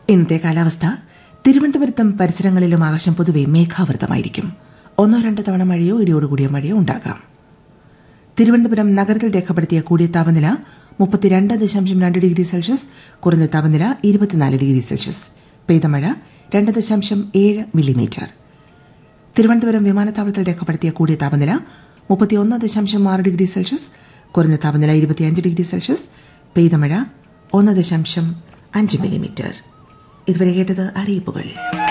ഇന്നത്തെ കാലാവസ്ഥ തിരുവനന്തപുരത്തും പരിസരങ്ങളിലും ആകാശം പൊതുവെ മേഘാവൃതമായിരിക്കും ഒന്നോ രണ്ടോ തവണ മഴയോ ഇടിയോടുകൂടിയ മഴയോ ഉണ്ടാകാം തിരുവനന്തപുരം നഗരത്തിൽ രേഖപ്പെടുത്തിയ കൂടിയ താപനില മുപ്പത്തിരണ്ട് ദശാംശം രണ്ട് ഡിഗ്രി സെൽഷ്യസ് കുറഞ്ഞ താപനില ഇരുപത്തിനാല് ഡിഗ്രി സെൽഷ്യസ് പെയ്ത മഴ രണ്ട് ദശാംശം ഏഴ് മില്ലിമീറ്റർ തിരുവനന്തപുരം വിമാനത്താവളത്തിൽ രേഖപ്പെടുത്തിയ കൂടിയ താപനില മുപ്പത്തിയൊന്ന് ദശാംശം ആറ് ഡിഗ്രി സെൽഷ്യസ് കുറഞ്ഞ താപനില ഇരുപത്തിയഞ്ച് ഡിഗ്രി സെൽഷ്യസ് പെയ്ത മഴ ഒന്ന് ദശാംശം അഞ്ച് മില്ലിമീറ്റർ ഇതുവരെ കേട്ടത് അറിയിപ്പുകൾ